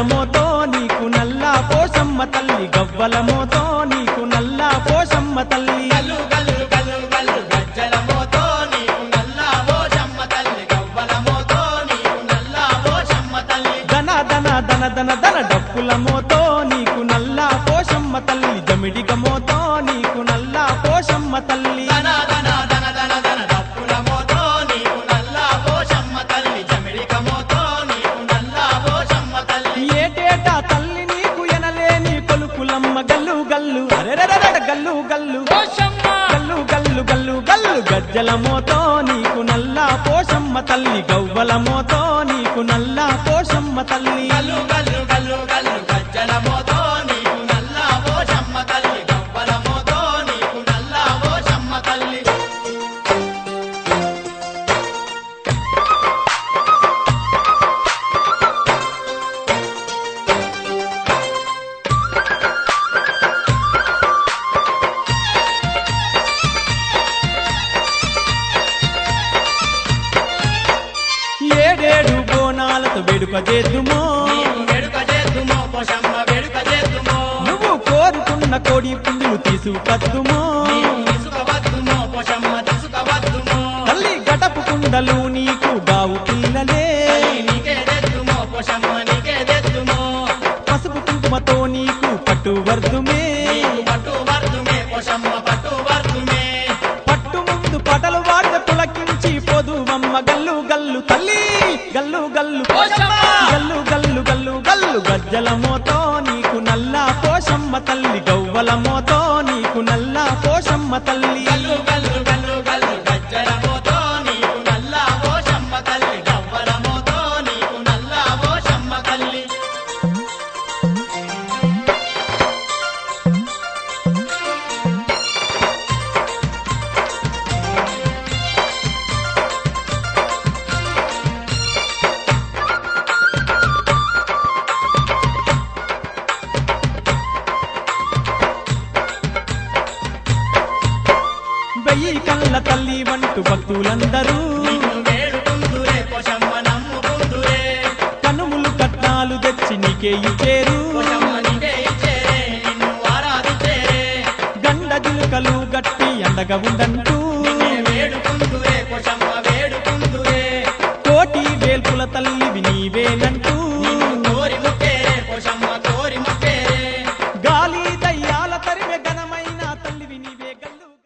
గజ్జలమోతో నీకు నల్ల పోషమ్మ తల్లి గవ్వలమోతో నీకు నల్ల పోషమ్మ తల్లి గల్లు గల్లు గల్లు గల్లు గజ్జల మోతో నీకు నల్ల పోషమ్మ తల్లి గవ్వల మోతో నీకు నల్ల పోషమ్మ తల్లి ధన ధన ధన ధన ధన డప్పులమోతో నీకు నల్ల పోషమ్మ తల్లి జమిడిగ మోతో నీకు నల్ల పోషమ్మ తల్లి ధన ధన ధన ధన ధన డప్పుల మోతో నీకు నల్ల పోషమ్మ తల్లి జమిడిక మోతో నీకు నల్ల పోషమ్మ తల్లి ఏటేటా తల్లి నీకు ఎనలేని కొలుకులమ్మ గల్లు గల్లు అరెరెరెరె గల్లు గల్లు గల్లు గల్లు గల్లు గల్లు గజ్జలమోతో నీకు నల్ల పోషమ్మ తల్లి గవ్వలమోతో నీకు నల్ల పోషమ్మ తల్లి గల్లు గల్లు గల్లు గల్లు గజ్జల మోతో నీకు నల్ల పోషమ్మ తల్లి గవ్వల మోతో నీకు నల్ల పోషమ్మ తల్లి ఏడేడు బోనాలతో వేడుక చేద్దుమో నీకు వేడుక చేద్దుమో పోషమ్మ వేడుక చేద్దుమో నువ్వు కోరుకున్న కోడి పుంజులు తీసుకద్దుమో నీవు తీసుకవద్దుమో పోషమ్మ తీసుకవద్దుమో తల్లి గటపు కుండలు నీకు గావు పిల్లలే తల్లి నీకే తెద్దుమో పోషమ్మ నీకే తెద్దుమో పసుపు కుంకుమతో నీకు పట్టు వర్ధుమే నీకు పట్టు వర్దుమే పోషమ్మ పట్టు వర్దుమే పట్టు ముందు పటలు వాట పులకించి పొదువమ్మ గల్లు గల్లు తల్లి గల్లు గల్లు గల్లు గల్లు గల్లు గల్లు గజ్జల మోతో నీకు నల్ల పోషమ్మ తల్లి గవ్వల మోతో నీకు నల్ల పోషమ్మ తల్లి గల్లు గల్లు గల్లు గల్లు గజ్జల మోతో నీకు నల్ల పోషమ్మ తల్లి గవ్వల మోతో నీకు నల్ల పోషమ్మ తల్లి వెయ్యి కళ్ళ తల్లి వంటు భక్తులందరూ నిన్ను వేడుకుందురే పోషమ్మ నమ్ముకుందురే కనుములు కట్నాలు తెచ్చి నీకే ఇచ్చేరు పోషమ్మ నీకే ఇచ్చేరే నిన్ను ఆరాధించేరే గండ జిలుకలు గట్టి అండగా ఉండంటూ నిన్నే వేడుకుందురే పోషమ్మ వేడుకుందురే కోటి వేల్పుల తల్లివి నీవేనంటూ నిన్ను కోరి ముక్కేరే పోషమ్మ కోరి ముక్కేరే